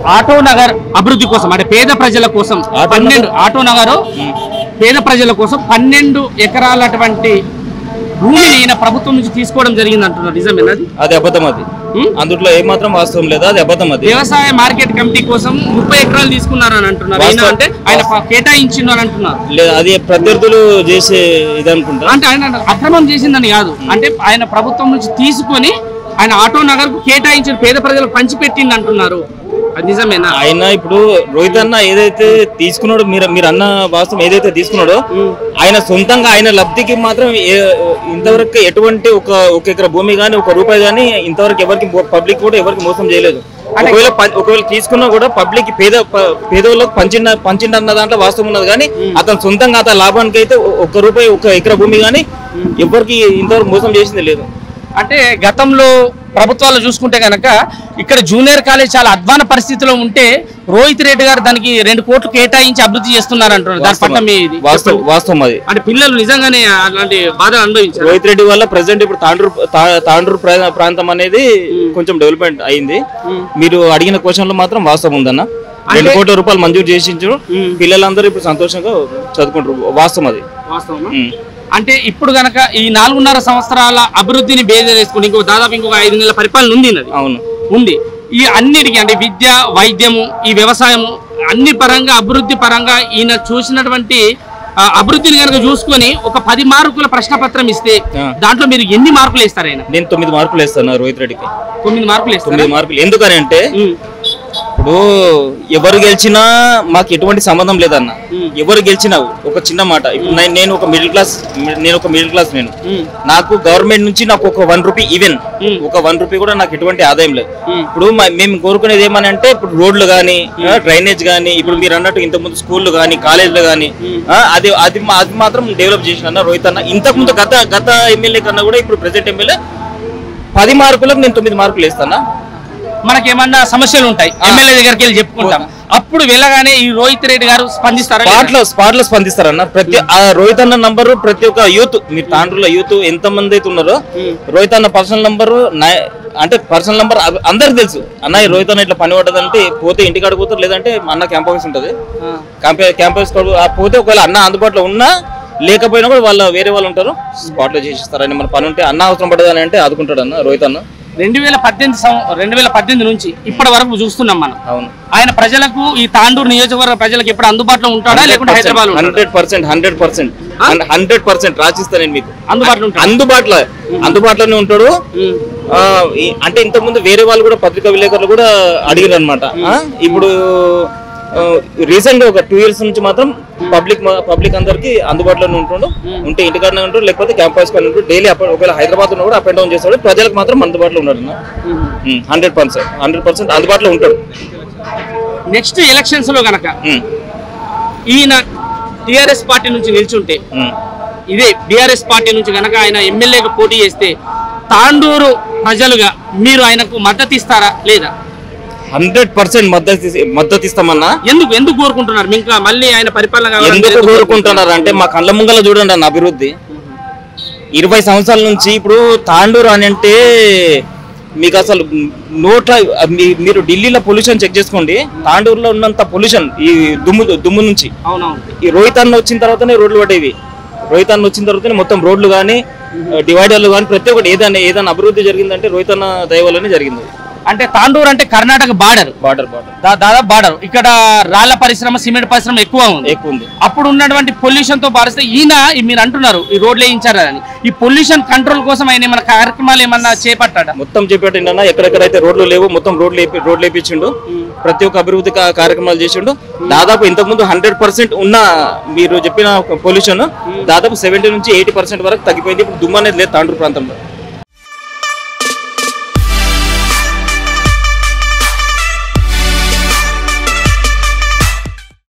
Auto Nagar అభివృద్ధి కోసం అంటే పేద ప్రజల కోసం ఆటో పన్నెండు నగర్? ఆటో నగరు పేద ప్రజల కోసం పన్నెండు ఎకరాలటువంటి భూమిని ఈయన ప్రభుత్వం నుంచి తీసుకోవడం జరిగింది అంటున్నారు నిజమేనా అది? అది అబద్ధం అది ఉమ్? అందుట్లో ఏమాత్రం వాస్తవం లేదు అది అబద్ధం అది వ్యవసాయ మార్కెట్ కమిటీ కోసం ముప్పై ఎకరాలు తీసుకున్నారని అంటున్నారు ఈయన వాస్తవం. అంటే ఆయన ప- కేటాయించిండు అని అంటున్నారు లేదు అది ప్రత్యర్థులు చేసే ఇది అనుకుంటా అంటే ఆయన అక్రమం చేసిందని కాదు అంటే ఆయన ప్రభుత్వం నుంచి తీసుకొని ఆయన ఆటో నగర్ కు కేటాయించిన పేద ప్రజలకు పంచిపెట్టింది అంటున్నారు అది నిజమేనా ఆయన ఇప్పుడు రోహిత్ అన్న ఏదైతే తీసుకున్నాడో మీరు మీరు అన్న వాస్తవం ఏదైతే తీసుకున్నాడో ఆయన సొంతంగా ఆయన లబ్ధికి మాత్రం ఏ- ఇంతవరకు ఎటువంటి ఒక ఒక ఎకరా భూమి కానీ ఒక రూపాయి కానీ ఇంతవరకు ఎవరికి పబ్లిక్ కూడా ఎవరికి మోసం చేయలేదు ఒకవేళ ప- ఒకవేళ తీసుకున్నా కూడా పబ్లిక్ పేద ప- పేదోళ్ళకి పంచిన పంచిండ అన్న దాంట్లో వాస్తవం ఉన్నది కానీ అతను సొంతంగా అతని లాభానికి అయితే ఒ- ఒక్క రూపాయి ఒక ఎకరా భూమి కానీ ఎవరికి ఇంతవరకు మోసం చేసింది లేదు అంటే గతంలో ప్రభుత్వాలు చూసుకుంటే గనక ఇక్కడ జూనియర్ కాలేజ్ చాలా అధ్వాన పరిస్థితిలో ఉంటే రోహిత్ రెడ్డి గారు దానికి రెండు కోట్లు కేటాయించి అభివృద్ధి చేస్తున్నారు అంటున్నారు దాని పట్ల మీ ఇది వాస్తవం వాస్తవం అది అంటే పిల్లలు నిజంగానే అలాంటి బాధలు అనుభవించారు రోహిత్ రెడ్డి వల్ల ప్రెసెంట్ ఇప్పుడు తాండూరు తా- తాండూరు ప్రా- ప్రాంతం అనేది కొంచెం డెవలప్మెంట్ అయింది మీరు అడిగిన క్వశ్చన్ లో మాత్రం వాస్తవం ఉందన్న రెండు కోట్ల రూపాయలు మంజూరు చేసించారు పిల్లలందరూ ఇప్పుడు సంతోషంగా చదువుకుంటారు వాస్తవం అది వాస్తవమా ఉమ్. అంటే ఇప్పుడు గనక ఈ నాలుగున్నర సంవత్సరాల అభివృద్ధిని బేస్ చేసుకుని ఇంకో దాదాపు ఇంకొక ఐదు నెలల పరిపాలన ఉంది అది అవును ఉంది ఈ అన్నిటికీ అంటే విద్య వైద్యము ఈ వ్యవసాయము అన్ని పరంగా అభివృద్ధి పరంగా ఈయన చూసినటువంటి ఆ, అభివృద్ధిని కనుక చూసుకొని ఒక పది మార్కుల ప్రశ్న పత్రం ఇస్తే ఆ. దాంట్లో మీరు ఎన్ని మార్కులు ఇస్తారు ఆయన నేను తొమ్మిది మార్కులు వేస్తాను రోహిత్ రెడ్డికి తొమ్మిది మార్కులు ఇస్తారు తొమ్మిది మార్కులు ఎందుకని అంటే ఇప్పుడు ఎవరు గెలిచినా మాకు ఎటువంటి సంబంధం లేదన్న ఎవరు గెలిచినా ఒక చిన్న మాట ఇప్పుడు నేను- నేను ఒక మిడిల్ క్లాస్ నేను ఒక మిడిల్ క్లాస్ నేను నాకు గవర్నమెంట్ నుంచి నాకు ఒక వన్ రూపీ ఈవెన్ ఒక వన్ రూపీ కూడా నాకు ఎటువంటి ఆదాయం లేదు ఇప్పుడు మ- మేము కోరుకునేది ఏమని అంటే ఇప్పుడు రోడ్లు కానీ డ్రైనేజ్ కానీ ఇప్పుడు మీరు అన్నట్టు ఇంతకుముందు స్కూళ్ళు కానీ కాలేజీలు కానీ అది అది మా- అది మాత్రం డెవలప్ చేసిన అన్న రోహిత్ అన్న ఇంతకుముందు గత గత ఎమ్మెల్యే కన్నా కూడా ఇప్పుడు ప్రెసెంట్ ఎమ్మెల్యే పది మార్కులకు నేను తొమ్మిది మార్కులు వేస్తానా మనకేమన్నా సమస్యలు ఉంటాయి ఎమ్మెల్యే దగ్గరికి వెళ్ళి చెప్పుకుంటాం అప్పుడు వెళ్ళగానే ఈ రోహిత్ రెడ్డి గారు స్పందిస్తారా స్పాట్ లో స్పాట్ లో స్పందిస్తారన్న ప్రతి ఆ రోహిత్ అన్న నంబరు ప్రతి ఒక్క యూత్ మీరు తాండ్రుల యూత్ ఎంత మంది అయితే ఉన్నారో రోహిత్ అన్న పర్సనల్ నంబరు అంటే పర్సనల్ నంబర్ అందరికి తెలుసు అన్న ఈ రోహిత్ అన్న ఇట్లా పని పడ్డదంటే పోతే ఇంటికాడ పోతారు లేదంటే అన్న క్యాంప్ ఆఫీస్ ఉంటుంది క్యాంప క్యాంపస్ పోతే ఒకవేళ అన్న అందుబాటులో ఉన్నా లేకపోయినా కూడా వాళ్ళ వేరే వాళ్ళు ఉంటారు స్పాట్ లో చేసిస్తారని మన పని ఉంటే అన్న అవసరం పడ్డదని అంటే ఆదుకుంటాడు అన్న రోహిత్ అన్న రెండు వేల పద్దెనిమిది సం- రెండు వేల పద్దెనిమిది నుంచి ఇప్పటి వరకు చూస్తున్నాం మనం అవును ఆయన ప్రజలకు ఈ తాండూరు నియోజకవర్గ ప్రజలకు ఎప్పుడు అందుబాటులో ఉంటాడా లేకుంటే Hyderabad hundred percent hundred percent hundred percent రాసిస్తా నేను మీకు అందుబాటులో ఉంటాడు అందుబాటులో అందుబాటులోనే ఉంటాడు ఆ, ఈ- అంటే ఇంతకు ముందు వేరే వాళ్ళు కూడా పత్రికా విలేకరులు కూడా అడిగారు అనమాట ఇప్పుడు రీసెంట్ గా ఒక టూ ఇయర్స్ నుంచి మాత్రం పబ్లిక్ పబ్లిక్ అందరికి అందుబాటులోనే ఉంటుండు ఉంటే ఇంటికాడనే ఉంటాడు లేకపోతే క్యాంపస్ పైన ఉంటాడు డైలీ ఒకవేళ హైదరాబాద్ ఉన్నా కూడా అప్ అండ్ డౌన్ చేస్తాడు ప్రజలకు మాత్రం అందుబాటులో ఉన్నాడు హండ్రెడ్ పర్సెంట్ హండ్రెడ్ పర్సెంట్ అందుబాటులో ఉంటాడు నెక్స్ట్ ఎలక్షన్స్ లో గనక ఉమ్, ఈయన టిఆర్ఎస్ పార్టీ నుంచి నిల్చుంటే ఉమ్. ఇదే బీఆర్ఎస్ పార్టీ నుంచి గనక ఆయన ఎమ్మెల్యేగా పోటీ చేస్తే తాండూరు ప్రజలుగా మీరు ఆయనకు మద్దతు ఇస్తారా లేదా హండ్రెడ్ పర్సెంట్ మద్దతు ఇస్- మద్దతు ఇస్తామన్నా ఎందుకు ఎందుకు కోరుకుంటున్నారు ఇంకా మళ్ళీ ఆయన పరిపాలన కావాలని ఎందుకు ఎందుకు కోరుకుంటున్నారు అంటే మా కళ్ళ ముంగల చూడండి అన్న అభివృద్ధి ఇరవై సంవత్సరాల నుంచి ఇప్పుడు తాండూరు అని అంటే మీకు అసలు నోట్ల మీ- మీరు ఢిల్లీలో పొల్యూషన్ చెక్ చేసుకోండి తాండూరులో ఉన్నంత పొల్యూషన్ ఈ దుమ్ము దుమ్ము నుంచి అవునవును ఈ రోహిత్ అన్న వచ్చిన తర్వాతనే రోడ్లు పడేవి రోహిత్ అన్న వచ్చిన తర్వాతనే మొత్తం రోడ్లు కానీ డివైడర్లు కానీ ప్రతి ఒక్కటి ఏదైనా ఏదైనా అభివృద్ధి జరిగిందంటే రోహిత్ అన్న దయ వల్లనే జరిగింది అంటే తాండూరు అంటే కర్ణాటక బార్డర్ బార్డర్ బార్డర్ దాదాపు బార్డర్ ఇక్కడ రాళ్ల పరిశ్రమ సిమెంట్ పరిశ్రమ ఎక్కువ ఉంది ఎక్కువ ఉంది అప్పుడు ఉన్నటువంటి పొల్యూషన్ తో పారిస్తే ఈయన ఈ మీరు అంటున్నారు ఈ రోడ్లు వేయించారు అని ఈ పొల్యూషన్ కంట్రోల్ కోసం ఆయన ఏమైనా కార్యక్రమాలు ఏమన్నా చేపట్టాడా మొత్తం చెప్పేటండి ఎక్కడెక్కడైతే రోడ్లు లేవో మొత్తం రోడ్లు వేపి రోడ్లు వేపించిండు ప్రతి ఒక్క అభివృద్ధి కా- కార్యక్రమాలు చేసిండు దాదాపు ఇంతకుముందు హండ్రెడ్ పర్సెంట్ ఉన్న మీరు చెప్పిన పొల్యూషన్ దాదాపు సెవెంటీ నుంచి ఎయిటీ పర్సెంట్ వరకు తగ్గిపోయింది ఇప్పుడు దుమ్ము అనేది లేదు తాండూరు ప్రాంతంలో